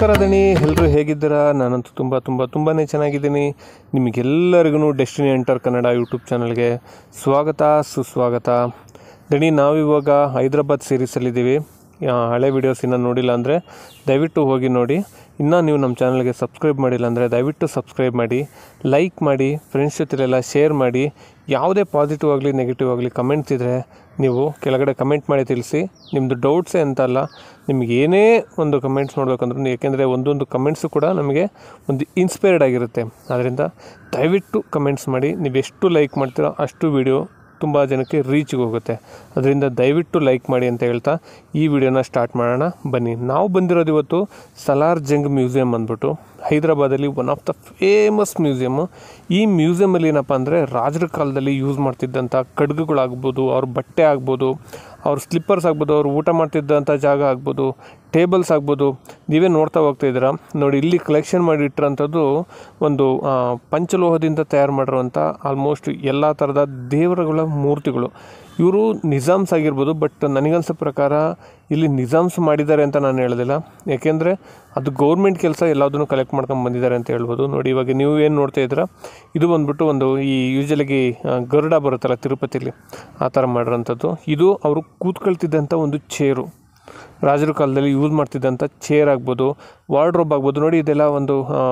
ನಮಸ್ಕಾರ ದಣಿ ಎಲ್ಲರೂ ಹೇಗಿದ್ದೀರಾ ನಾನಂತೂ ತುಂಬ ತುಂಬ ತುಂಬಾ ಚೆನ್ನಾಗಿದ್ದೀನಿ ನಿಮಗೆಲ್ಲರಿಗೂ ಡೆಸ್ಟಿನಿ ಎಂಟರ್ ಕನ್ನಡ ಯೂಟ್ಯೂಬ್ ಚಾನಲ್ಗೆ ಸ್ವಾಗತ ಸುಸ್ವಾಗತ ದಣಿ ನಾವಿವಾಗ ಹೈದ್ರಾಬಾದ್ ಸೀರೀಸಲ್ಲಿದ್ದೀವಿ ಆ, ಹಳೆ ವೀಡಿಯೋಸ್ ಇನ್ನೂ ನೋಡಿಲ್ಲ ಅಂದರೆ ದಯವಿಟ್ಟು ಹೋಗಿ ನೋಡಿ ಇನ್ನೂ ನೀವು ನಮ್ಮ ಚಾನಲ್ಗೆ ಸಬ್ಸ್ಕ್ರೈಬ್ ಮಾಡಿಲ್ಲ ಅಂದರೆ ದಯವಿಟ್ಟು ಸಬ್ಸ್ಕ್ರೈಬ್ ಮಾಡಿ ಲೈಕ್ ಮಾಡಿ ಫ್ರೆಂಡ್ಸ್ ಜೊತೆಲೆಲ್ಲ ಶೇರ್ ಮಾಡಿ ಯಾವುದೇ ಪಾಸಿಟಿವ್ ಆಗಲಿ ನೆಗೆಟಿವ್ ಆಗಲಿ ಕಮೆಂಟ್ಸ್ ಇದ್ದರೆ ನೀವು ಕೆಳಗಡೆ ಕಮೆಂಟ್ ಮಾಡಿ ತಿಳಿಸಿ ನಿಮ್ಮದು ಡೌಟ್ಸೇ ಅಂತಲ್ಲ ನಿಮ್ಗೆ ಏನೇ ಒಂದು ಕಮೆಂಟ್ಸ್ ನೋಡ್ಬೇಕಂದ್ರೂ ಏಕೆಂದರೆ ಒಂದೊಂದು ಕಮೆಂಟ್ಸು ಕೂಡ ನಮಗೆ ಒಂದು ಇನ್ಸ್ಪೈರ್ಡ್ ಆಗಿರುತ್ತೆ ಆದ್ದರಿಂದ ದಯವಿಟ್ಟು ಕಮೆಂಟ್ಸ್ ಮಾಡಿ ನೀವು ಎಷ್ಟು ಲೈಕ್ ಮಾಡ್ತೀರೋ ಅಷ್ಟು ವಿಡಿಯೋ ತುಂಬ ಜನಕ್ಕೆ ರೀಚ್ಗೆ ಹೋಗುತ್ತೆ ಅದರಿಂದ ದಯವಿಟ್ಟು ಲೈಕ್ ಮಾಡಿ ಅಂತ ಹೇಳ್ತಾ ಈ ವಿಡಿಯೋನ ಸ್ಟಾರ್ಟ್ ಮಾಡೋಣ ಬನ್ನಿ ನಾವು ಬಂದಿರೋದು ಇವತ್ತು ಸಲಾರ್ ಜಂಗ್ ಮ್ಯೂಸಿಯಂ ಅಂದ್ಬಿಟ್ಟು ಹೈದರಾಬಾದಲ್ಲಿ one of the famous museum ಈ ಮ್ಯೂಸಿಯಮಲ್ಲಿ ಏನಪ್ಪ ಅಂದರೆ ರಾಜರ ಕಾಲದಲ್ಲಿ ಯೂಸ್ ಮಾಡ್ತಿದ್ದಂಥ ಖಡ್ಗಗಳಾಗ್ಬೋದು ಅವ್ರ ಬಟ್ಟೆ ಆಗ್ಬೋದು ಅವ್ರ ಸ್ಲಿಪ್ಪರ್ಸ್ ಆಗ್ಬೋದು ಅವ್ರು ಊಟ ಮಾಡ್ತಿದ್ದಂಥ ಜಾಗ ಆಗ್ಬೋದು ಟೇಬಲ್ಸ್ ಆಗ್ಬೋದು ನೀವೇ ನೋಡ್ತಾ ಹೋಗ್ತಾ ಇದ್ದೀರಾ ನೋಡಿ ಇಲ್ಲಿ ಕಲೆಕ್ಷನ್ ಮಾಡಿ ಇಟ್ಟಿರೋಂಥದ್ದು ಒಂದು ಆ, ಪಂಚಲೋಹದಿಂದ ತಯಾರು ಮಾಡಿರುವಂಥ ಆಲ್ಮೋಸ್ಟ್ ಎಲ್ಲ ಥರದ ದೇವರುಗಳ ಮೂರ್ತಿಗಳು ಇವರು ನಿಜಾಮ್ಸ್ ಆಗಿರ್ಬೋದು ಬಟ್ ನನಗನ್ಸೋ ಪ್ರಕಾರ ಇಲ್ಲಿ ನಿಜಾಮ್ಸ್ ಮಾಡಿದ್ದಾರೆ ಅಂತ ನಾನು ಹೇಳೋದಿಲ್ಲ ಯಾಕೆಂದರೆ ಅದು ಗೌರ್ಮೆಂಟ್ ಕೆಲಸ ಎಲ್ಲದನ್ನು ಕಲೆಕ್ಟ್ ಮಾಡ್ಕೊಂಡು ಬಂದಿದ್ದಾರೆ ಅಂತ ಹೇಳ್ಬೋದು ನೋಡಿ ಇವಾಗ ನೀವು ಏನು ನೋಡ್ತಾ ಇದ್ದೀರಾ ಇದು ಬಂದ್ಬಿಟ್ಟು ಒಂದು ಈ ಯೂಶಲಾಗಿ ಗರುಡ ಬರುತ್ತಲ್ಲ ತಿರುಪತಿಲಿ ಆ ಥರ ಮಾಡಿರೋಂಥದ್ದು ಇದು ಅವರು ಕೂತ್ಕೊಳ್ತಿದ್ದಂಥ ಒಂದು ಚೇರು ರಾಜರ ಕಾಲದಲ್ಲಿ ಯೂಸ್ ಮಾಡ್ತಿದ್ದಂಥ ಚೇರ್ ಆಗ್ಬೋದು ವಾರ್ಡ್ರೋಬ್ ಆಗ್ಬೋದು ನೋಡಿ ಇದೆಲ್ಲ ಒಂದು ಆ,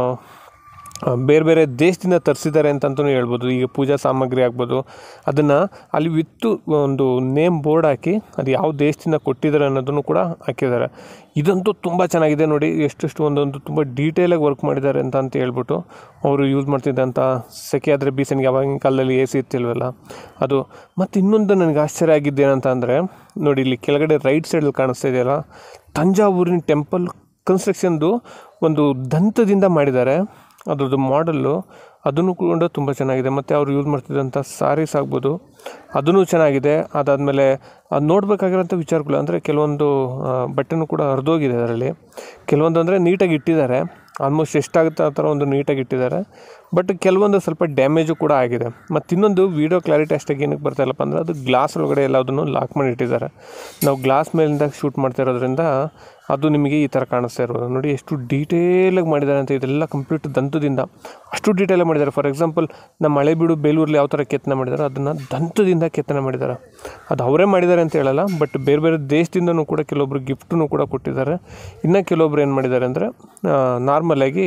ಆ, ಬೇರೆ ಬೇರೆ ದೇಶದಿಂದ ತರಿಸಿದ್ದಾರೆ ಅಂತಂತಲೂ ಹೇಳ್ಬೋದು ಈಗ ಪೂಜಾ ಸಾಮಗ್ರಿ ಆಗ್ಬೋದು ಅದನ್ನು ಅಲ್ಲಿ ವಿತ್ತು ಒಂದು ನೇಮ್ ಬೋರ್ಡ್ ಹಾಕಿ ಅದು ಯಾವ ದೇಶದಿಂದ ಕೊಟ್ಟಿದ್ದಾರೆ ಅನ್ನೋದನ್ನು ಕೂಡ ಹಾಕಿದ್ದಾರೆ ಇದಂತೂ ತುಂಬ ಚೆನ್ನಾಗಿದೆ ನೋಡಿ ಎಷ್ಟೆಷ್ಟು ಒಂದೊಂದು ತುಂಬ ಡೀಟೇಲಾಗಿ ವರ್ಕ್ ಮಾಡಿದ್ದಾರೆ ಅಂತ ಅಂತ ಹೇಳ್ಬಿಟ್ಟು ಅವರು ಯೂಸ್ ಮಾಡ್ತಿದ್ದಂಥ ಸೆಕೆ ಆದರೆ ಬೀಸಣಿಗೆ ಅವಾಗಿನ ಕಾಲದಲ್ಲಿ ಎ ಸಿ ಇರ್ತಿಲ್ವಲ್ಲ ಅದು ಮತ್ತು ಇನ್ನೊಂದು ನನಗೆ ಆಶ್ಚರ್ಯ ಆಗಿದ್ದೇನಂತ ಅಂದರೆ ನೋಡಿ ಇಲ್ಲಿ ಕೆಳಗಡೆ ರೈಟ್ ಸೈಡಲ್ಲಿ ಕಾಣಿಸ್ತಾ ಇದೆಯಲ್ಲ ತಂಜಾವೂರಿನ ಟೆಂಪಲ್ ಕನ್ಸ್ಟ್ರಕ್ಷನ್ದು ಒಂದು ದಂತದಿಂದ ಮಾಡಿದ್ದಾರೆ ಅದ್ರದ್ದು ಮಾಡಲ್ಲು ಅದನ್ನು ಕೂಡ ತುಂಬ ಚೆನ್ನಾಗಿದೆ ಮತ್ತು ಅವ್ರು ಯೂಸ್ ಮಾಡ್ತಿದ್ದಂಥ ಸಾರೀಸ್ ಆಗ್ಬೋದು ಅದೂ ಚೆನ್ನಾಗಿದೆ ಅದಾದಮೇಲೆ ಅದು ನೋಡಬೇಕಾಗಿರೋಂಥ ವಿಚಾರಗಳು ಅಂದರೆ ಕೆಲವೊಂದು ಆ, ಬಟ್ಟೆನೂ ಕೂಡ ಹರಿದೋಗಿದೆ ಅದರಲ್ಲಿ ಕೆಲವೊಂದು ಅಂದರೆ ನೀಟಾಗಿ ಇಟ್ಟಿದ್ದಾರೆ ಆಲ್ಮೋಸ್ಟ್ ಎಷ್ಟಾಗುತ್ತೆ ಆ ಥರ ಒಂದು ನೀಟಾಗಿ ಇಟ್ಟಿದ್ದಾರೆ ಬಟ್ ಕೆಲವೊಂದು ಸ್ವಲ್ಪ ಡ್ಯಾಮೇಜು ಕೂಡ ಆಗಿದೆ ಮತ್ತು ಇನ್ನೊಂದು ವೀಡಿಯೋ ಕ್ಲಾರಿಟಿ ಅಷ್ಟಾಗಿ ಏನಕ್ಕೆ ಬರ್ತಾ ಇಲ್ಲಪ್ಪ ಅಂದರೆ ಅದು ಗ್ಲಾಸ್ ಒಳಗಡೆ ಎಲ್ಲದನ್ನು ಲಾಕ್ ಮಾಡಿ ಇಟ್ಟಿದ್ದಾರೆ ನಾವು ಗ್ಲಾಸ್ ಮೇಲಿಂದ ಶೂಟ್ ಮಾಡ್ತಾ ಇರೋದ್ರಿಂದ ಅದು ನಿಮಗೆ ಈ ಥರ ಕಾಣಿಸ್ತಾ ಇರೋದು ನೋಡಿ ಎಷ್ಟು ಡೀಟೇಲಾಗಿ ಮಾಡಿದ್ದಾರೆ ಅಂತ ಇದೆಲ್ಲ ಕಂಪ್ಲೀಟ್ ದಂತದಿಂದ ಅಷ್ಟು ಡೀಟೇಲಾಗಿ ಮಾಡಿದ್ದಾರೆ ಫಾರ್ ಎಕ್ಸಾಂಪಲ್ ನಮ್ಮ ಹಳೆಬೀಡು ಬೇಲೂರಲ್ಲಿ ಯಾವ ಥರ ಕೆತ್ತನೆ ಮಾಡಿದ್ದಾರೆ ಅದನ್ನು ದಂತದಿಂದ ಕೆತ್ತನೆ ಮಾಡಿದ್ದಾರೆ ಅದು ಅವರೇ ಮಾಡಿದ್ದಾರೆ ಅಂತ ಹೇಳಲ್ಲ ಬಟ್ ಬೇರೆ ಬೇರೆ ದೇಶದಿಂದನೂ ಕೂಡ ಕೆಲವೊಬ್ರು ಗಿಫ್ಟನ್ನು ಕೂಡ ಕೊಟ್ಟಿದ್ದಾರೆ ಇನ್ನು ಕೆಲವೊಬ್ರು ಏನು ಮಾಡಿದ್ದಾರೆ ಅಂದರೆ ನಾರ್ಮಲಾಗಿ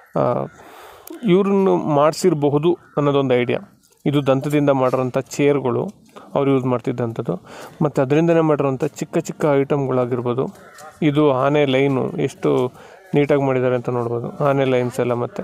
ಇವ್ರನ್ನು ಮಾಡಿಸಿರಬಹುದು ಅನ್ನೋದೊಂದು ಐಡಿಯಾ ಇದು ದಂತದಿಂದ ಮಾಡಿರೋಂಥ ಚೇರ್ಗಳು ಅವ್ರು ಯೂಸ್ ಮಾಡ್ತಿದ್ದಂಥದ್ದು ಮತ್ತು ಅದರಿಂದನೇ ಮಾಡಿರೋಂಥ ಚಿಕ್ಕ ಚಿಕ್ಕ ಐಟಮ್ಗಳಾಗಿರ್ಬೋದು ಇದು ಆನೆ ಲೈನು ಎಷ್ಟು ನೀಟಾಗಿ ಮಾಡಿದ್ದಾರೆ ಅಂತ ನೋಡ್ಬೋದು ಆನೆ ಲೈನ್ಸ್ ಎಲ್ಲ ಮತ್ತು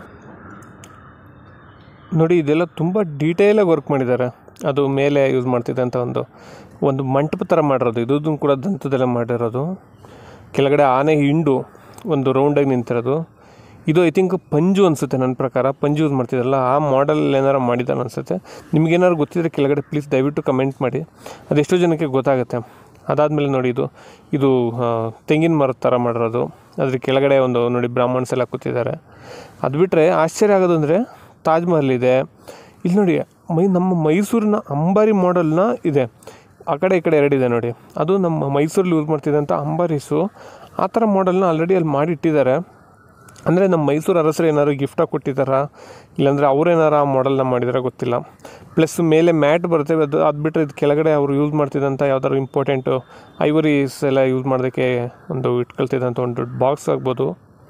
ನೋಡಿ ಇದೆಲ್ಲ ತುಂಬ ಡೀಟೇಲಾಗಿ ವರ್ಕ್ ಮಾಡಿದ್ದಾರೆ ಅದು ಮೇಲೆ ಯೂಸ್ ಮಾಡ್ತಿದ್ದಂಥ ಒಂದು ಒಂದು ಮಂಟಪ ಥರ ಮಾಡಿರೋದು ಇದು ಕೂಡ ದಂತದಲ್ಲೇ ಮಾಡಿರೋದು ಕೆಳಗಡೆ ಆನೆ ಹಿಂಡು ಒಂದು ರೌಂಡಾಗಿ ನಿಂತಿರೋದು ಇದು ಐ ಥಿಂಕ್ ಪಂಜು ಅನಿಸುತ್ತೆ ನನ್ನ ಪ್ರಕಾರ ಪಂಜು ಯೂಸ್ ಮಾಡ್ತಿದ್ರಲ್ಲ ಆ ಮಾಡಲ್ ಏನಾರು ಮಾಡಿದ್ದಾನೆ ಅನಿಸುತ್ತೆ ನಿಮಗೇನಾದ್ರು ಗೊತ್ತಿದ್ರೆ ಕೆಳಗಡೆ ಪ್ಲೀಸ್ ದಯವಿಟ್ಟು ಕಮೆಂಟ್ ಮಾಡಿ ಅದೆಷ್ಟೋ ಜನಕ್ಕೆ ಗೊತ್ತಾಗುತ್ತೆ ಅದಾದಮೇಲೆ ನೋಡಿ ಇದು ಇದು ಆ, ತೆಂಗಿನ ಮರದ ಥರ ಮಾಡಿರೋದು ಅದ್ರ ಕೆಳಗಡೆ ಒಂದು ನೋಡಿ ಬ್ರಾಹ್ಮಣ್ಸ್ ಎಲ್ಲ ಕೂತಿದ್ದಾರೆ ಅದು ಬಿಟ್ಟರೆ ಆಶ್ಚರ್ಯ ಆಗೋದು ಅಂದರೆ ತಾಜ್ ಮಹಲ್ ಇದೆ ಇಲ್ಲಿ ನೋಡಿ ಮೈ ನಮ್ಮ ಮೈಸೂರಿನ ಅಂಬಾರಿ ಮಾಡೆಲ್ನ ಇದೆ ಆ ಕಡೆ ಈ ಕಡೆ ಎರಡಿದೆ ನೋಡಿ ಅದು ನಮ್ಮ ಮೈಸೂರಲ್ಲಿ ಯೂಸ್ ಮಾಡ್ತಿದ್ದಂಥ ಅಂಬಾರೀಸು ಆ ಥರ ಮಾಡೆಲ್ನ ಆಲ್ರೆಡಿ ಅಲ್ಲಿ ಮಾಡಿಟ್ಟಿದ್ದಾರೆ ಅಂದರೆ ನಮ್ಮ ಮೈಸೂರು ಅರಸರು ಏನಾದ್ರು ಗಿಫ್ಟಾಗಿ ಕೊಟ್ಟಿದ್ದಾರಾ ಇಲ್ಲಾಂದರೆ ಅವ್ರೇನಾರು ಆ ಮಾಡೆಲ್ನ ಮಾಡಿದಾರ ಗೊತ್ತಿಲ್ಲ ಪ್ಲಸ್ ಮೇಲೆ ಮ್ಯಾಟ್ ಬರುತ್ತೆ ಅದು ಅದು ಬಿಟ್ಟರೆ ಇದು ಕೆಳಗಡೆ ಅವರು ಯೂಸ್ ಮಾಡ್ತಿದ್ದಂಥ ಯಾವ್ದಾದ್ರು ಇಂಪಾರ್ಟೆಂಟು ಐವರೀಸ್ ಎಲ್ಲ ಯೂಸ್ ಮಾಡೋದಕ್ಕೆ ಒಂದು ಇಟ್ಕೊಳ್ತಿದ್ದಂಥ ಒಂದು ದೊಡ್ಡ ಬಾಕ್ಸ್ ಆಗ್ಬೋದು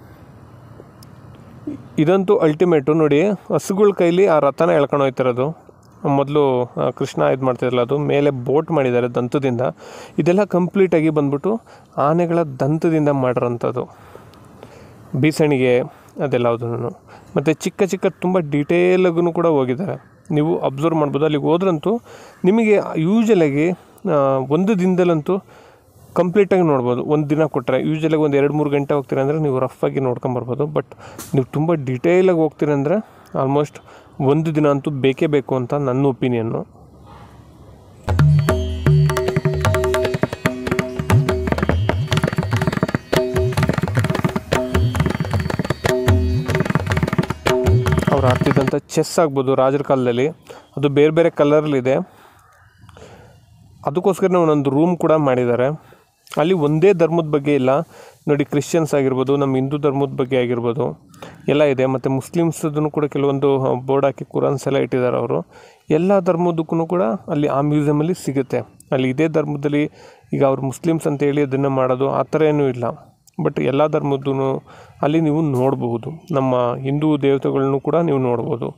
ಇದಂತೂ ಅಲ್ಟಿಮೇಟು ನೋಡಿ ಹಸುಗಳ ಕೈಲಿ ಆ ರಥನ ಎಳ್ಕೊಂಡು ಹೋಗ್ತಿರೋದು ಮೊದಲು ಕೃಷ್ಣ ಇದು ಮಾಡ್ತಿರಲ್ಲ ಅದು ಮೇಲೆ ಬೋಟ್ ಮಾಡಿದ್ದಾರೆ ದಂತದಿಂದ ಇದೆಲ್ಲ ಕಂಪ್ಲೀಟಾಗಿ ಬಂದ್ಬಿಟ್ಟು ಆನೆಗಳ ದಂತದಿಂದ ಮಾಡಿರೋಂಥದ್ದು ಬೀಸಣಿಗೆ ಅದೆಲ್ಲದನ್ನು ಮತ್ತು ಚಿಕ್ಕ ಚಿಕ್ಕ ತುಂಬ ಡೀಟೇಲಾಗೂ ಕೂಡ ಹೋಗಿದ್ದಾರೆ ನೀವು ಅಬ್ಸರ್ವ್ ಮಾಡ್ಬೋದು ಅಲ್ಲಿಗೆ ಹೋದ್ರಂತೂ ನಿಮಗೆ ಯೂಶಲಾಗಿ ಒಂದು ದಿನದಲ್ಲಂತೂ ಕಂಪ್ಲೀಟಾಗಿ ನೋಡ್ಬೋದು ಒಂದು ದಿನ ಕೊಟ್ಟರೆ ಯೂಶಲಾಗಿ ಒಂದು ಎರಡು ಮೂರು ಗಂಟೆ ಹೋಗ್ತೀರ ಅಂದರೆ ನೀವು ರಫಾಗಿ ನೋಡ್ಕೊಂಬರ್ಬೋದು ಬಟ್ ನೀವು ತುಂಬ ಡೀಟೇಲಾಗಿ ಹೋಗ್ತೀರ ಅಂದರೆ ಆಲ್ಮೋಸ್ಟ್ ಒಂದು ದಿನ ಅಂತೂ ಬೇಕೇ ಬೇಕು ಅಂತ ನನ್ನ ಒಪಿನಿಯನ್ನು ಅವ್ರು ಆಡ್ತಿದ್ದಂಥ ಚೆಸ್ ಆಗ್ಬೋದು ರಾಜರ ಕಾಲದಲ್ಲಿ ಅದು ಬೇರೆ ಬೇರೆ ಕಲರ್ಲಿದೆ ಅದಕ್ಕೋಸ್ಕರನೇ ಒಂದೊಂದು ರೂಮ್ ಕೂಡ ಮಾಡಿದ್ದಾರೆ ಅಲ್ಲಿ ಒಂದೇ ಧರ್ಮದ ಬಗ್ಗೆ ಇಲ್ಲ ನೋಡಿ ಕ್ರಿಶ್ಚಿಯನ್ಸ್ ಆಗಿರ್ಬೋದು ನಮ್ಮ ಹಿಂದೂ ಧರ್ಮದ ಬಗ್ಗೆ ಆಗಿರ್ಬೋದು ಎಲ್ಲ ಇದೆ ಮತ್ತು ಮುಸ್ಲಿಮ್ಸದನ್ನು ಕೂಡ ಕೆಲವೊಂದು ಬೋರ್ಡ್ ಹಾಕಿ ಕುರಾನ್ಸ್ ಎಲ್ಲ ಇಟ್ಟಿದ್ದಾರೆ ಅವರು ಎಲ್ಲ ಧರ್ಮದಕ್ಕೂ ಕೂಡ ಅಲ್ಲಿ ಆ ಮ್ಯೂಸಿಯಮಲ್ಲಿ ಸಿಗುತ್ತೆ ಅಲ್ಲಿ ಇದೇ ಧರ್ಮದಲ್ಲಿ ಈಗ ಅವ್ರು ಮುಸ್ಲಿಮ್ಸ್ ಅಂತ ಹೇಳಿ ಅದನ್ನು ಮಾಡೋದು ಆ ಥರ ಏನೂ ಇಲ್ಲ ಬಟ್ ಎಲ್ಲ ಧರ್ಮದ್ದೂ ಅಲ್ಲಿ ನೀವು ನೋಡಬಹುದು ನಮ್ಮ ಹಿಂದೂ ದೇವತೆಗಳನ್ನು ಕೂಡ ನೀವು ನೋಡ್ಬೋದು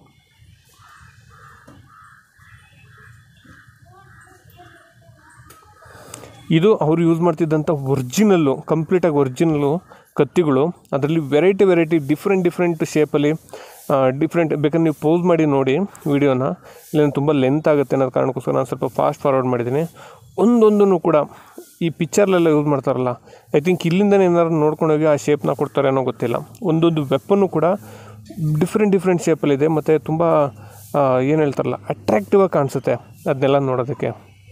ಇದು ಅವರು ಯೂಸ್ ಮಾಡ್ತಿದ್ದಂಥ ಒರ್ಜಿನಲ್ಲು ಕಂಪ್ಲೀಟಾಗಿ ಒರ್ಜಿನಲ್ಲು ಕತ್ತಿಗಳು ಅದರಲ್ಲಿ ವೆರೈಟಿ ವೆರೈಟಿ ಡಿಫ್ರೆಂಟ್ ಡಿಫ್ರೆಂಟ್ ಶೇಪಲ್ಲಿ ಡಿಫ್ರೆಂಟ್ ಬೇಕಾದ್ರೆ ನೀವು ಪೋಸ್ ಮಾಡಿ ನೋಡಿ ವಿಡಿಯೋನ ಇಲ್ಲ ತುಂಬ ಲೆಂತ್ ಆಗುತ್ತೆ ಅನ್ನೋದು ಕಾರಣಕ್ಕೋಸ್ಕರ ನಾನು ಸ್ವಲ್ಪ ಫಾಸ್ಟ್ ಫಾರ್ವರ್ಡ್ ಮಾಡಿದ್ದೀನಿ ಒಂದೊಂದನ್ನು ಕೂಡ ಈ ಪಿಕ್ಚರ್ಲೆಲ್ಲ ಯೂಸ್ ಮಾಡ್ತಾರಲ್ಲ ಐ ಥಿಂಕ್ ಇಲ್ಲಿಂದನೇ ಏನಾದ್ರು ನೋಡ್ಕೊಂಡೋಗಿ ಆ ಶೇಪ್ನ ಕೊಡ್ತಾರೆ ಅನ್ನೋ ಗೊತ್ತಿಲ್ಲ ಒಂದೊಂದು ವೆಪ್ಪನ್ನು ಕೂಡ ಡಿಫ್ರೆಂಟ್ ಡಿಫ್ರೆಂಟ್ ಶೇಪಲ್ಲಿದೆ ಮತ್ತು ತುಂಬ ಏನು ಹೇಳ್ತಾರಲ್ಲ ಅಟ್ರಾಕ್ಟಿವ್ ಆಗಿ ಕಾಣಿಸುತ್ತೆ ಅದನ್ನೆಲ್ಲ ನೋಡೋದಕ್ಕೆ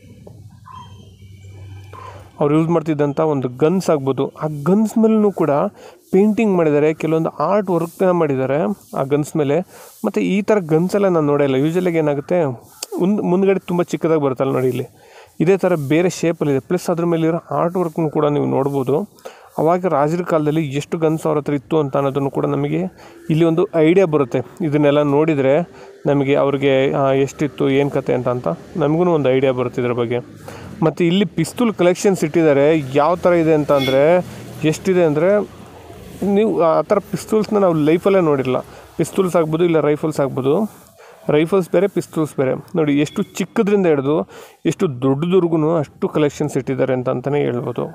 ಅವ್ರು ಯೂಸ್ ಮಾಡ್ತಿದ್ದಂಥ ಒಂದು ಗನ್ಸ್ ಆಗ್ಬೋದು ಆ ಗನ್ಸ್ ಮೇಲೂ ಕೂಡ ಪೇಂಟಿಂಗ್ ಮಾಡಿದ್ದಾರೆ ಕೆಲವೊಂದು ಆರ್ಟ್ ವರ್ಕ್ನ ಮಾಡಿದ್ದಾರೆ ಆ ಗನ್ಸ್ ಮೇಲೆ ಮತ್ತು ಈ ಥರ ಗನ್ಸ್ ಎಲ್ಲ ನಾನು ನೋಡಿಲ್ಲ ಯೂಶಲಾಗಿ ಏನಾಗುತ್ತೆ ಮುಂದೆ ಮುಂದ್ಗಡೆ ತುಂಬ ಚಿಕ್ಕದಾಗಿ ಬರುತ್ತಲ್ಲ ನೋಡಿ ಇಲ್ಲಿ ಇದೇ ಥರ ಬೇರೆ ಶೇಪಲ್ಲಿದೆ ಪ್ಲಸ್ ಅದ್ರ ಮೇಲಿರೋ ಆರ್ಟ್ ವರ್ಕ್ನು ಕೂಡ ನೀವು ನೋಡ್ಬೋದು ಅವಾಗ ರಾಜರ ಕಾಲದಲ್ಲಿ ಎಷ್ಟು ಗನ್ಸ್ ಅವ್ರ ಹತ್ರ ಇತ್ತು ಅಂತ ಅನ್ನೋದನ್ನು ಕೂಡ ನಮಗೆ ಇಲ್ಲಿ ಒಂದು ಐಡಿಯಾ ಬರುತ್ತೆ ಇದನ್ನೆಲ್ಲ ನೋಡಿದರೆ ನಮಗೆ ಅವ್ರಿಗೆ ಆ, ಎಷ್ಟಿತ್ತು ಏನು ಕತೆ ಅಂತ ಅಂತ ನಮಗೂ ಒಂದು ಐಡಿಯಾ ಬರುತ್ತೆ ಇದ್ರ ಬಗ್ಗೆ ಮತ್ತು ಇಲ್ಲಿ ಪಿಸ್ತೂಲ್ ಕಲೆಕ್ಷನ್ಸ್ ಇಟ್ಟಿದ್ದಾರೆ ಯಾವ ಥರ ಇದೆ ಅಂತ ಅಂದರೆ ಎಷ್ಟಿದೆ ಅಂದರೆ ನೀವು ಆ ಥರ ಪಿಸ್ತೂಲ್ಸ್ನ ನಾವು ಲೈಫಲ್ಲೇ ನೋಡಿರಲ್ಲ ಪಿಸ್ತೂಲ್ಸ್ ಆಗ್ಬೋದು ಇಲ್ಲ ರೈಫಲ್ಸ್ ಆಗ್ಬೋದು ರೈಫಲ್ಸ್ ಬೇರೆ ಪಿಸ್ತೂಲ್ಸ್ ಬೇರೆ ನೋಡಿ ಎಷ್ಟು ಚಿಕ್ಕದ್ರಿಂದ ಹಿಡಿದು ಎಷ್ಟು ದೊಡ್ಡದುರ್ಗು ಅಷ್ಟು ಕಲೆಕ್ಷನ್ಸ್ ಇಟ್ಟಿದ್ದಾರೆ ಅಂತ ಅಂತಲೇ ಹೇಳ್ಬೋದು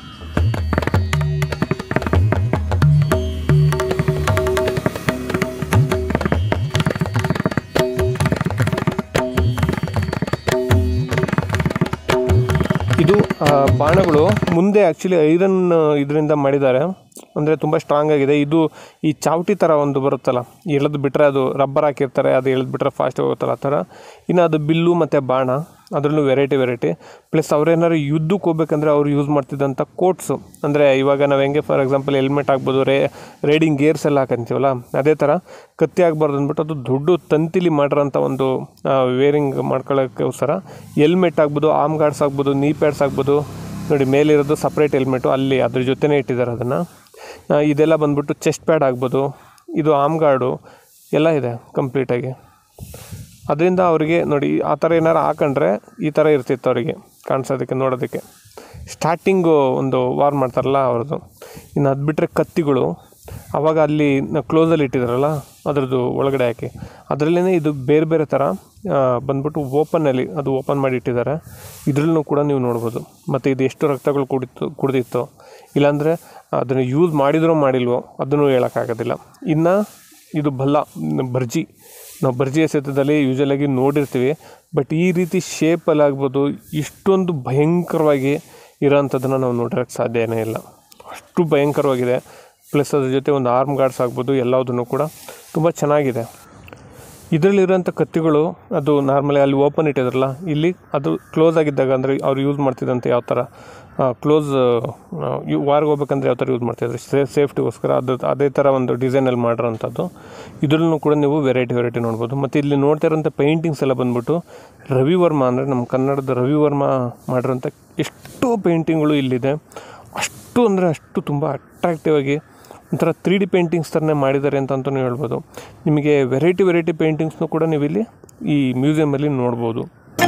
ಇದು ಆ, ಬಾಣಗಳು ಮುಂದೆ ಆ್ಯಕ್ಚುಲಿ ಐರನ್ ಇದರಿಂದ ಮಾಡಿದ್ದಾರೆ ಅಂದರೆ ತುಂಬ ಸ್ಟ್ರಾಂಗ್ ಆಗಿದೆ ಇದು ಈ ಚಾವಟಿ ಥರ ಒಂದು ಬರುತ್ತಲ್ಲ ಎಳೆದು ಬಿಟ್ಟರೆ ಅದು ರಬ್ಬರ್ ಹಾಕಿರ್ತಾರೆ ಅದು ಎಳೆದು ಬಿಟ್ಟರೆ ಫಾಸ್ಟ್ ಹೋಗುತ್ತಲ್ಲ ಆ ಥರ ಇನ್ನು ಅದು ಬಿಲ್ಲು ಮತ್ತು ಬಾಣ ಅದರಲ್ಲೂ ವೆರೈಟಿ ವೆರೈಟಿ ಪ್ಲಸ್ ಅವ್ರೇನಾದ್ರು ಯುದ್ಧಕ್ಕೆ ಹೋಗ್ಬೇಕಂದ್ರೆ ಅವ್ರು ಯೂಸ್ ಮಾಡ್ತಿದ್ದಂಥ ಕೋಟ್ಸು ಅಂದರೆ ಇವಾಗ ನಾವು ಹೆಂಗೆ ಫಾರ್ ಎಕ್ಸಾಂಪಲ್ ಹೆಲ್ಮೆಟ್ ಆಗ್ಬೋದು ರೇ ರೈಡಿಂಗ್ ಗೇರ್ಸ್ ಎಲ್ಲ ಹಾಕಂತೀವಲ್ಲ ಅದೇ ಥರ ಕತ್ತಿ ಆಗ್ಬಾರ್ದು ಅಂದ್ಬಿಟ್ಟು ಅದು ದೊಡ್ಡ ತಂತಿಲಿ ಮಾಡಿರೋಂಥ ಒಂದು ವೇರಿಂಗ್ ಮಾಡ್ಕೊಳ್ಳೋಕ್ಕೋಸ್ಕರ ಹೆಲ್ಮೆಟ್ ಆಗ್ಬೋದು ಆರ್ಮ್ ಗಾರ್ಡ್ಸ್ ಆಗ್ಬೋದು ನೀ ಪ್ಯಾಡ್ಸ್ ಆಗ್ಬೋದು ನೋಡಿ ಮೇಲಿರೋದು ಸಪ್ರೇಟ್ ಹೆಲ್ಮೆಟು ಅಲ್ಲಿ ಅದ್ರ ಜೊತೆನೇ ಇಟ್ಟಿದ್ದಾರೆ ಅದನ್ನು ಇದೆಲ್ಲ ಬಂದ್ಬಿಟ್ಟು ಚೆಸ್ಟ್ ಪ್ಯಾಡ್ ಆಗ್ಬೋದು ಇದು ಆರ್ಮ್ ಗಾರ್ಡು ಎಲ್ಲ ಇದೆ ಕಂಪ್ಲೀಟಾಗಿ ಅದರಿಂದ ಅವರಿಗೆ ನೋಡಿ ಆ ಥರ ಏನಾರು ಹಾಕೊಂಡ್ರೆ ಈ ಥರ ಇರ್ತಿತ್ತು ಅವರಿಗೆ ಕಾಣಿಸೋದಕ್ಕೆ ನೋಡೋದಕ್ಕೆ ಸ್ಟಾರ್ಟಿಂಗು ಒಂದು ವಾರ್ ಮಾಡ್ತಾರಲ್ಲ ಅವ್ರದ್ದು ಇನ್ನು ಅದು ಬಿಟ್ಟರೆ ಕತ್ತಿಗಳು ಆವಾಗ ಅಲ್ಲಿ ಕ್ಲೋಸಲ್ಲಿ ಇಟ್ಟಿದ್ದಾರಲ್ಲ ಅದರದ್ದು ಒಳಗಡೆ ಹಾಕಿ ಅದರಲ್ಲೇ ಇದು ಬೇರೆ ಬೇರೆ ಥರ ಆ, ಬಂದ್ಬಿಟ್ಟು ಓಪನ್ನಲ್ಲಿ ಅದು ಓಪನ್ ಮಾಡಿ ಇಟ್ಟಿದ್ದಾರೆ ಇದರಲ್ಲೂ ಕೂಡ ನೀವು ನೋಡ್ಬೋದು ಮತ್ತು ಇದು ಎಷ್ಟು ರಕ್ತಗಳು ಕುಡಿತು ಕುಡಿದಿತ್ತು ಇಲ್ಲಾಂದರೆ ಅದನ್ನು ಯೂಸ್ ಮಾಡಿದ್ರೋ ಮಾಡಿಲ್ವೋ ಅದನ್ನು ಹೇಳೋಕ್ಕಾಗೋದಿಲ್ಲ ಇನ್ನು ಇದು ಬಲ್ಲ ಮ್, ಬರ್ಜಿ ನಾವು ಬರ್ಜಿ ಎಸೆತದಲ್ಲಿ ಯೂಶಲಾಗಿ ನೋಡಿರ್ತೀವಿ ಬಟ್ ಈ ರೀತಿ ಶೇಪಲ್ಲಿ ಆಗ್ಬೋದು ಇಷ್ಟೊಂದು ಭಯಂಕರವಾಗಿ ಇರೋಂಥದ್ದನ್ನು ನಾವು ನೋಡಿರೋಕ್ಕೆ ಸಾಧ್ಯನೇ ಇಲ್ಲ ಅಷ್ಟು ಭಯಂಕರವಾಗಿದೆ ಪ್ಲಸ್ ಅದ್ರ ಜೊತೆ ಒಂದು ಆರ್ಮ್ ಗಾರ್ಡ್ಸ್ ಆಗ್ಬೋದು ಎಲ್ಲದನ್ನು ಕೂಡ ತುಂಬ ಚೆನ್ನಾಗಿದೆ ಇದರಲ್ಲಿರೋಂಥ ಕತ್ತಿಗಳು ಅದು ನಾರ್ಮಲಿ ಅಲ್ಲಿ ಓಪನ್ ಇಟ್ಟಿದ್ರಲ್ಲ ಇಲ್ಲಿ ಅದು ಕ್ಲೋಸ್ ಆಗಿದ್ದಾಗ ಅಂದರೆ ಅವ್ರು ಯೂಸ್ ಮಾಡ್ತಿದ್ದಂತೆ ಯಾವ ಥರ ಕ್ಲೋಸ್ ವಾರ್ಗೆ ಹೋಗ್ಬೇಕಂದ್ರೆ ಯಾವ ಥರ ಯೂಸ್ ಮಾಡ್ತಿದ್ರು ಸೇ ಸೇಫ್ಟಿಗೋಸ್ಕರ ಅದು ಅದೇ ಥರ ಒಂದು ಡಿಸೈನಲ್ಲಿ ಮಾಡಿರೋಂಥದ್ದು ಇದರಲ್ಲೂ ಕೂಡ ನೀವು ವೆರೈಟಿ ವೆರೈಟಿ ನೋಡ್ಬೋದು ಮತ್ತು ಇಲ್ಲಿ ನೋಡ್ತಾ ಇರೋಂಥ ಪೇಂಟಿಂಗ್ಸ್ ಎಲ್ಲ ಬಂದ್ಬಿಟ್ಟು ರವಿವರ್ಮ ಅಂದರೆ ನಮ್ಮ ಕನ್ನಡದ ರವಿವರ್ಮ ಮಾಡಿರೋಂಥ ಎಷ್ಟೋ ಪೇಂಟಿಂಗ್ಗಳು ಇಲ್ಲಿದೆ ಅಷ್ಟು ಅಂದರೆ ಅಷ್ಟು ತುಂಬ ಅಟ್ರಾಕ್ಟಿವ್ ಆಗಿ ಒಂಥರ ತ್ರೀ ಡಿ ಪೇಂಟಿಂಗ್ಸ್ ಥರನೇ ಮಾಡಿದ್ದಾರೆ ಅಂತ ಅಂತಲೂ ಹೇಳ್ಬೋದು ನಿಮಗೆ ವೆರೈಟಿ ವೆರೈಟಿ ಪೇಂಟಿಂಗ್ಸ್ನು ಕೂಡ ನೀವು ಇಲ್ಲಿ ಈ ಮ್ಯೂಸಿಯಮಲ್ಲಿ ನೋಡ್ಬೋದು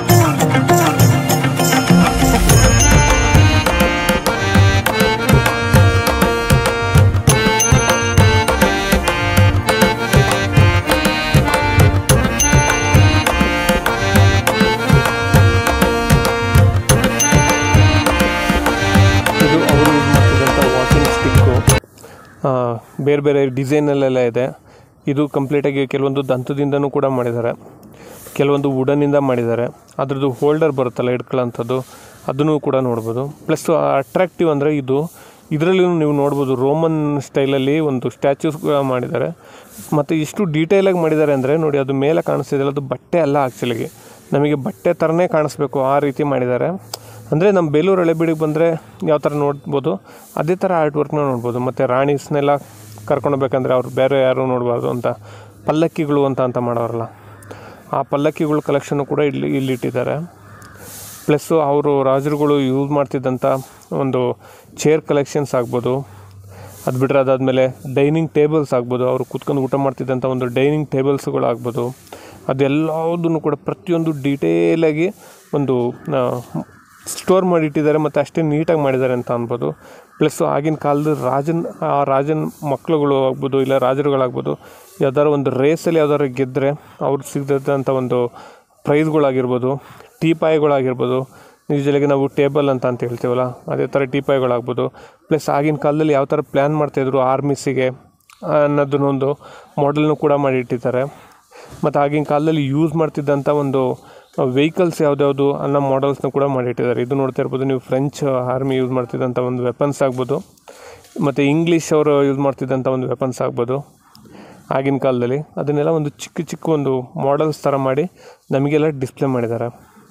ಇದು ಅವರು ಯೂಸ್ ಮಾಡ್ತಿದ್ದಂಥ ವಾಕಿಂಗ್ ಸ್ಟಿಕ್ಕು ಬೇರೆ ಬೇರೆ ಡಿಸೈನಲ್ಲೆಲ್ಲ ಇದೆ ಇದು ಕಂಪ್ಲೀಟಾಗಿ ಕೆಲವೊಂದು ದಂತದಿಂದನೂ ಕೂಡ ಮಾಡಿದ್ದಾರೆ ಕೆಲವೊಂದು ವುಡನಿಂದ ಮಾಡಿದ್ದಾರೆ ಅದ್ರದ್ದು ಹೋಲ್ಡರ್ ಬರುತ್ತಲ್ಲ ಇಟ್ಕೊಳ್ಳೋಂಥದ್ದು ಅದನ್ನು ಕೂಡ ನೋಡ್ಬೋದು ಪ್ಲಸ್ ಅಟ್ರಾಕ್ಟಿವ್ ಅಂದರೆ ಇದು ಇದರಲ್ಲಿ ನೀವು ನೋಡ್ಬೋದು ರೋಮನ್ ಸ್ಟೈಲಲ್ಲಿ ಒಂದು ಸ್ಟ್ಯಾಚ್ಯೂಸ್ ಮಾಡಿದ್ದಾರೆ ಮತ್ತು ಇಷ್ಟು ಡೀಟೇಲಾಗಿ ಮಾಡಿದ್ದಾರೆ ಅಂದರೆ ನೋಡಿ ಅದು ಮೇಲೆ ಕಾಣಿಸ್ತಿದೆಯಲ್ಲ ಅದು ಬಟ್ಟೆ ಅಲ್ಲ ಆ್ಯಕ್ಚುಲಿಗೆ ನಮಗೆ ಬಟ್ಟೆ ಥರನೇ ಕಾಣಿಸ್ಬೇಕು ಆ ರೀತಿ ಮಾಡಿದ್ದಾರೆ ಅಂದರೆ ನಮ್ಮ ಬೇಲೂರು ಹಳೆಬೀಡಿಗೆ ಬಂದರೆ ಯಾವ ಥರ ನೋಡ್ಬೋದು ಅದೇ ಥರ ಆರ್ಟ್ ವರ್ಕ್ನ ನೋಡ್ಬೋದು ಮತ್ತು ರಾಣೀಸ್ನೆಲ್ಲ ಕರ್ಕೊಂಡೋಗ್ಬೇಕಂದ್ರೆ ಅವ್ರು ಬೇರೆ ಯಾರು ನೋಡಬಾರ್ದು ಅಂತ ಪಲ್ಲಕ್ಕಿಗಳು ಅಂತ ಅಂತ ಮಾಡೋರಲ್ಲ ಆ ಪಲ್ಲಕ್ಕಿಗಳ ಕಲೆಕ್ಷನ್ನು ಕೂಡ ಇಲ್ಲಿ ಇಲ್ಲಿ ಇಟ್ಟಿದ್ದಾರೆ ಪ್ಲಸ್ಸು ಅವರು ರಾಜರುಗಳು ಯೂಸ್ ಮಾಡ್ತಿದ್ದಂಥ ಒಂದು ಚೇರ್ ಕಲೆಕ್ಷನ್ಸ್ ಆಗ್ಬೋದು ಅದು ಬಿಟ್ಟರೆ ಅದಾದಮೇಲೆ ಡೈನಿಂಗ್ ಟೇಬಲ್ಸ್ ಆಗ್ಬೋದು ಅವರು ಕೂತ್ಕೊಂಡು ಊಟ ಮಾಡ್ತಿದ್ದಂಥ ಒಂದು ಡೈನಿಂಗ್ ಟೇಬಲ್ಸ್ಗಳು ಆಗ್ಬೋದು ಅದೆಲ್ಲದನ್ನು ಕೂಡ ಪ್ರತಿಯೊಂದು ಡೀಟೇಲಾಗಿ ಒಂದು ಸ್ಟೋರ್ ಮಾಡಿಟ್ಟಿದ್ದಾರೆ ಮತ್ತು ಅಷ್ಟೇ ನೀಟಾಗಿ ಮಾಡಿದ್ದಾರೆ ಅಂತ ಅನ್ಬೋದು ಪ್ಲಸ್ ಆಗಿನ ಕಾಲದ ರಾಜನ್ ಆ ರಾಜನ ಮಕ್ಕಳುಗಳು ಆಗ್ಬೋದು ಇಲ್ಲ ರಾಜರುಗಳಾಗ್ಬೋದು ಯಾವ್ದಾದ್ರು ಒಂದು ರೇಸಲ್ಲಿ ಯಾವ್ದಾದ್ರು ಗೆದ್ದರೆ ಅವ್ರಿಗೆ ಸಿಗ್ದಂಥ ಒಂದು ಪ್ರೈಸ್ಗಳಾಗಿರ್ಬೋದು ಟೀಪಾಯಿಗಳಾಗಿರ್ಬೋದು ಯೂಶಲಾಗಿ ನಾವು ಟೇಬಲ್ ಅಂತ ಅಂತ ಹೇಳ್ತೀವಲ್ಲ ಅದೇ ಥರ ಟೀಪಾಯಿಗಳಾಗ್ಬೋದು ಪ್ಲಸ್ ಆಗಿನ ಕಾಲದಲ್ಲಿ ಯಾವ ಥರ ಪ್ಲ್ಯಾನ್ ಮಾಡ್ತಾಯಿದ್ರು ಆರ್ಮಿಸಿಗೆ ಅನ್ನೋದನ್ನೊಂದು ಮಾಡೆಲ್ನು ಕೂಡ ಮಾಡಿಟ್ಟಿದ್ದಾರೆ ಮತ್ತು ಆಗಿನ ಕಾಲದಲ್ಲಿ ಯೂಸ್ ಮಾಡ್ತಿದ್ದಂಥ ಒಂದು ವೆಹಿಕಲ್ಸ್ ಯಾವ್ದ್ಯಾವುದು ಅನ್ನೋ ಮಾಡೆಲ್ಸ್ನ ಕೂಡ ಮಾಡಿಟ್ಟಿದ್ದಾರೆ ಇದು ನೋಡ್ತಾ ಇರ್ಬೋದು ನೀವು ಫ್ರೆಂಚ್ ಆರ್ಮಿ ಯೂಸ್ ಮಾಡ್ತಿದ್ದಂಥ ಒಂದು ವೆಪನ್ಸ್ ಆಗ್ಬೋದು ಮತ್ತು ಇಂಗ್ಲೀಷ್ ಅವರು ಯೂಸ್ ಮಾಡ್ತಿದ್ದಂಥ ಒಂದು ವೆಪನ್ಸ್ ಆಗ್ಬೋದು ಆಗಿನ ಕಾಲದಲ್ಲಿ ಅದನ್ನೆಲ್ಲ ಒಂದು ಚಿಕ್ಕ ಚಿಕ್ಕ ಒಂದು ಮಾಡೆಲ್ಸ್ ಥರ ಮಾಡಿ ನಮಗೆಲ್ಲ ಡಿಸ್ಪ್ಲೇ ಮಾಡಿದ್ದಾರೆ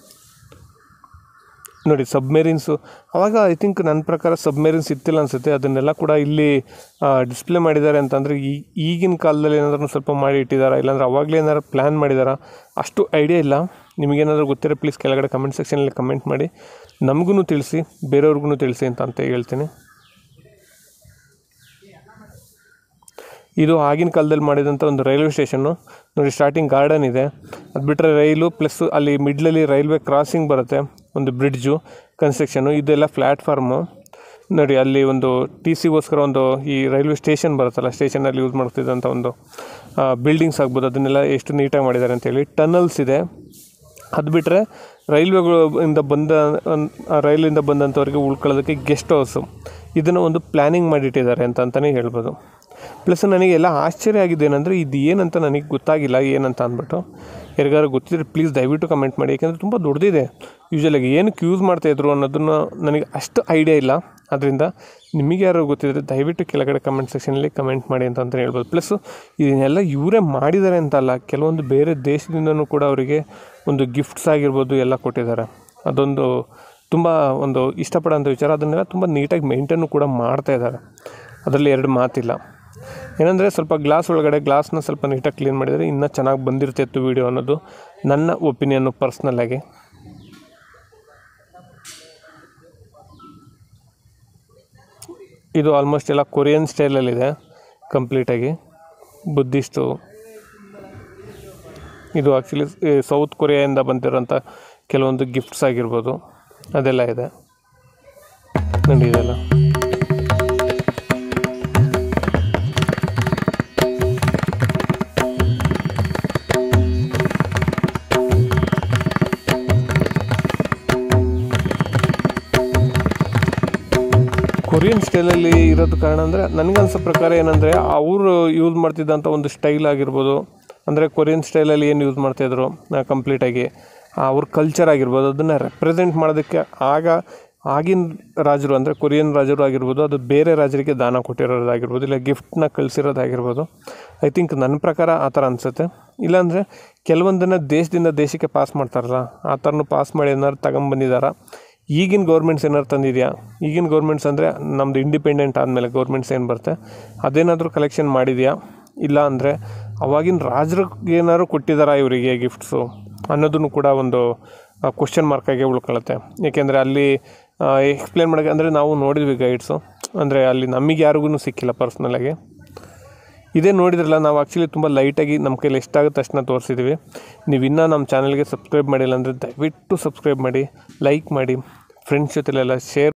ನೋಡಿ ಸಬ್ಮೆರಿನ್ಸು ಆವಾಗ ಐ ಥಿಂಕ್ ನನ್ನ ಪ್ರಕಾರ ಸಬ್ಮೆರಿನ್ಸ್ ಇತ್ತಿಲ್ಲ ಅನಿಸುತ್ತೆ ಅದನ್ನೆಲ್ಲ ಕೂಡ ಇಲ್ಲಿ ಡಿಸ್ಪ್ಲೇ ಮಾಡಿದ್ದಾರೆ ಅಂತಂದರೆ ಈ ಈಗಿನ ಕಾಲದಲ್ಲಿ ಏನಾದರೂ ಸ್ವಲ್ಪ ಮಾಡಿ ಇಟ್ಟಿದ್ದಾರಾ ಇಲ್ಲಾಂದ್ರೆ ಅವಾಗಲೇ ಏನಾದ್ರು ಪ್ಲ್ಯಾನ್ ಮಾಡಿದಾರಾ ಅಷ್ಟು ಐಡಿಯಾ ಇಲ್ಲ ನಿಮಗೇನಾದರೂ ಗೊತ್ತಿರೋ ಪ್ಲೀಸ್ ಕೆಳಗಡೆ ಕಮೆಂಟ್ ಸೆಕ್ಷನಲ್ಲಿ ಕಮೆಂಟ್ ಮಾಡಿ ನಮಗೂ ತಿಳಿಸಿ ಬೇರೆಯವ್ರಿಗೂ ತಿಳಿಸಿ ಅಂತ ಅಂತ ಹೇಳ್ತೀನಿ ಇದು ಆಗಿನ ಕಾಲದಲ್ಲಿ ಮಾಡಿದಂಥ ಒಂದು ರೈಲ್ವೆ ಸ್ಟೇಷನ್ನು ನೋಡಿ ಸ್ಟಾರ್ಟಿಂಗ್ ಗಾರ್ಡನ್ ಇದೆ ಅದು ಬಿಟ್ಟರೆ ರೈಲು ಪ್ಲಸ್ ಅಲ್ಲಿ ಮಿಡ್ಲಲ್ಲಿ ರೈಲ್ವೆ ಕ್ರಾಸಿಂಗ್ ಬರುತ್ತೆ ಒಂದು ಬ್ರಿಡ್ಜು ಕನ್ಸ್ಟ್ರಕ್ಷನು ಇದೆಲ್ಲ ಪ್ಲ್ಯಾಟ್ಫಾರ್ಮು ನೋಡಿ ಅಲ್ಲಿ ಒಂದು ಟಿ ಸಿಗೋಸ್ಕರ ಒಂದು ಈ ರೈಲ್ವೆ ಸ್ಟೇಷನ್ ಬರುತ್ತಲ್ಲ ಸ್ಟೇಷನಲ್ಲಿ ಯೂಸ್ ಮಾಡ್ತಿದ್ದಂಥ ಒಂದು ಬಿಲ್ಡಿಂಗ್ಸ್ ಆಗ್ಬೋದು ಅದನ್ನೆಲ್ಲ ಎಷ್ಟು ನೀಟಾಗಿ ಮಾಡಿದ್ದಾರೆ ಅಂತೇಳಿ ಟನಲ್ಸ್ ಇದೆ ಅದು ಬಿಟ್ಟರೆ ರೈಲ್ವೆಗಳು ಇಂದ ಬಂದ ಆ ರೈಲಿಂದ ಬಂದಂಥವ್ರಿಗೆ ಉಳ್ಕೊಳ್ಳೋದಕ್ಕೆ ಗೆಸ್ಟ್ ಹೌಸು ಇದನ್ನು ಒಂದು ಪ್ಲ್ಯಾನಿಂಗ್ ಮಾಡಿಟ್ಟಿದ್ದಾರೆ ಅಂತ ಅಂತಲೇ ಹೇಳ್ಬೋದು ಪ್ಲಸ್ ನನಗೆ ಎಲ್ಲ ಆಶ್ಚರ್ಯ ಆಗಿದೆ ಏನಂದರೆ ಇದು ಏನಂತ ನನಗೆ ಗೊತ್ತಾಗಿಲ್ಲ ಏನಂತ ಅಂದ್ಬಿಟ್ಟು ಯಾರಿಗಾರು ಗೊತ್ತಿದ್ರೆ ಪ್ಲೀಸ್ ದಯವಿಟ್ಟು ಕಮೆಂಟ್ ಮಾಡಿ ಯಾಕೆಂದರೆ ತುಂಬ ದೊಡ್ಡದಿದೆ ಯೂಶಲಾಗಿ ಏನಕ್ಕೆ ಯೂಸ್ ಮಾಡ್ತಾಯಿದ್ರು ಅನ್ನೋದನ್ನು ನನಗೆ ಅಷ್ಟು ಐಡಿಯಾ ಇಲ್ಲ ಅದರಿಂದ ನಿಮಗೆ ಯಾರು ಗೊತ್ತಿದ್ರೆ ದಯವಿಟ್ಟು ಕೆಳಗಡೆ ಕಮೆಂಟ್ ಸೆಕ್ಷನಲ್ಲಿ ಕಮೆಂಟ್ ಮಾಡಿ ಅಂತ ಅಂತ ಹೇಳ್ಬೋದು ಪ್ಲಸ್ಸು ಇದನ್ನೆಲ್ಲ ಇವರೇ ಮಾಡಿದ್ದಾರೆ ಅಂತಲ್ಲ ಕೆಲವೊಂದು ಬೇರೆ ದೇಶದಿಂದನೂ ಕೂಡ ಅವರಿಗೆ ಒಂದು ಗಿಫ್ಟ್ಸ್ ಆಗಿರ್ಬೋದು ಎಲ್ಲ ಕೊಟ್ಟಿದ್ದಾರೆ ಅದೊಂದು ತುಂಬ ಒಂದು ಇಷ್ಟಪಡೋಂಥ ವಿಚಾರ ಅದನ್ನೆಲ್ಲ ತುಂಬ ನೀಟಾಗಿ ಮೇಂಟೈನು ಕೂಡ ಮಾಡ್ತಾ ಇದ್ದಾರೆ ಅದರಲ್ಲಿ ಎರಡು ಮಾತಿಲ್ಲ ಏನಂದರೆ ಸ್ವಲ್ಪ ಗ್ಲಾಸ್ ಒಳಗಡೆ ಗ್ಲಾಸ್ನ ಸ್ವಲ್ಪ ನೀಟಾಗಿ ಕ್ಲೀನ್ ಮಾಡಿದರೆ ಇನ್ನೂ ಚೆನ್ನಾಗಿ ಬಂದಿರ್ತಿತ್ತು ವೀಡಿಯೋ ಅನ್ನೋದು ನನ್ನ ಒಪಿನಿಯನ್ನು ಪರ್ಸ್ನಲ್ಲಾಗಿ ಇದು ಆಲ್ಮೋಸ್ಟ್ ಎಲ್ಲ ಕೊರಿಯನ್ ಸ್ಟೈಲಲ್ಲಿದೆ ಕಂಪ್ಲೀಟಾಗಿ ಬುದ್ಧಿಸ್ಟು ಇದು ಆ್ಯಕ್ಚುಲಿ ಸೌತ್ ಕೊರಿಯಾಯಿಂದ ಬಂದಿರೋಂಥ ಕೆಲವೊಂದು ಗಿಫ್ಟ್ಸ್ ಆಗಿರ್ಬೋದು ಅದೆಲ್ಲ ಇದೆ ನೋಡಿ ಇದೆಲ್ಲ ಕೊರಿಯನ್ ಸ್ಟೈಲಲ್ಲಿ ಇರೋದು ಕಾರಣ ಅಂದರೆ ನನಗನ್ಸೋ ಪ್ರಕಾರ ಏನಂದರೆ ಅವರು ಯೂಸ್ ಮಾಡ್ತಿದ್ದಂಥ ಒಂದು ಸ್ಟೈಲ್ ಆಗಿರ್ಬೋದು ಅಂದರೆ ಕೊರಿಯನ್ ಸ್ಟೈಲಲ್ಲಿ ಏನು ಯೂಸ್ ಮಾಡ್ತಾಯಿದ್ರು ಕಂಪ್ಲೀಟಾಗಿ ಅವ್ರ ಕಲ್ಚರ್ ಆಗಿರ್ಬೋದು ಅದನ್ನು ರೆಪ್ರೆಸೆಂಟ್ ಮಾಡೋದಕ್ಕೆ ಆಗ ಆಗಿನ ರಾಜರು ಅಂದರೆ ಕೊರಿಯನ್ ರಾಜರು ಆಗಿರ್ಬೋದು ಅದು ಬೇರೆ ರಾಜರಿಗೆ ದಾನ ಕೊಟ್ಟಿರೋದಾಗಿರ್ಬೋದು ಇಲ್ಲ ಗಿಫ್ಟ್ನ ಕಳಿಸಿರೋದಾಗಿರ್ಬೋದು ಐ ಥಿಂಕ್ ನನ್ನ ಪ್ರಕಾರ ಆ ಥರ ಅನಿಸುತ್ತೆ ಇಲ್ಲಾಂದರೆ ಕೆಲವೊಂದನ್ನು ದೇಶದಿಂದ ದೇಶಕ್ಕೆ ಪಾಸ್ ಮಾಡ್ತಾರಲ್ಲ ಆ ಥರನೂ ಪಾಸ್ ಮಾಡಿ ಏನಾದ್ರು ತಗೊಂಬಂದಿದ್ದಾರಾ ಈಗಿನ ಗೌರ್ಮೆಂಟ್ಸ್ ಏನಾದ್ರು ತಂದಿದೆಯಾ ಈಗಿನ ಗೌರ್ಮೆಂಟ್ಸ್ ಅಂದರೆ ನಮ್ಮದು ಇಂಡಿಪೆಂಡೆಂಟ್ ಆದಮೇಲೆ ಗೌರ್ಮೆಂಟ್ಸ್ ಏನು ಬರುತ್ತೆ ಅದೇನಾದರೂ ಕಲೆಕ್ಷನ್ ಮಾಡಿದೆಯಾ ಇಲ್ಲ ಅಂದರೆ ಅವಾಗಿನ ರಾಜರಿಗೆ ಏನಾದ್ರು ಕೊಟ್ಟಿದ್ದಾರಾ ಇವರಿಗೆ ಗಿಫ್ಟ್ಸು ಅನ್ನೋದನ್ನು ಕೂಡ ಒಂದು ಕ್ವಶನ್ ಮಾರ್ಕಾಗೆ ಉಳ್ಕೊಳ್ಳುತ್ತೆ ಏಕೆಂದರೆ ಅಲ್ಲಿ ಎಕ್ಸ್ಪ್ಲೇನ್ ಮಾಡೋಕ್ಕೆ ಅಂದರೆ ನಾವು ನೋಡಿದ್ವಿ ಗೈಡ್ಸು ಅಂದರೆ ಅಲ್ಲಿ ನಮಗೆ ಯಾರಿಗೂ ಸಿಕ್ಕಿಲ್ಲ ಪರ್ಸ್ನಲಾಗಿ ಇದೇ ನೋಡಿದ್ರಲ್ಲ ನಾವು ಆ್ಯಕ್ಚುಲಿ ತುಂಬ ಲೈಟಾಗಿ ನಮ್ಮ ಕೈಲಿ ಎಷ್ಟಾಗುತ್ತೆ ಅಷ್ಟನ್ನ ತೋರಿಸಿದ್ವಿ ನೀವು ಇನ್ನೂ ನಮ್ಮ ಚಾನಲ್ಗೆ ಸಬ್ಸ್ಕ್ರೈಬ್ ಮಾಡಿಲ್ಲ ಅಂದರೆ ದಯವಿಟ್ಟು ಸಬ್ಸ್ಕ್ರೈಬ್ ಮಾಡಿ ಲೈಕ್ ಮಾಡಿ ಫ್ರೆಂಡ್ಸ್ ಜೊತೆಲೆಲ್ಲ ಶೇರ್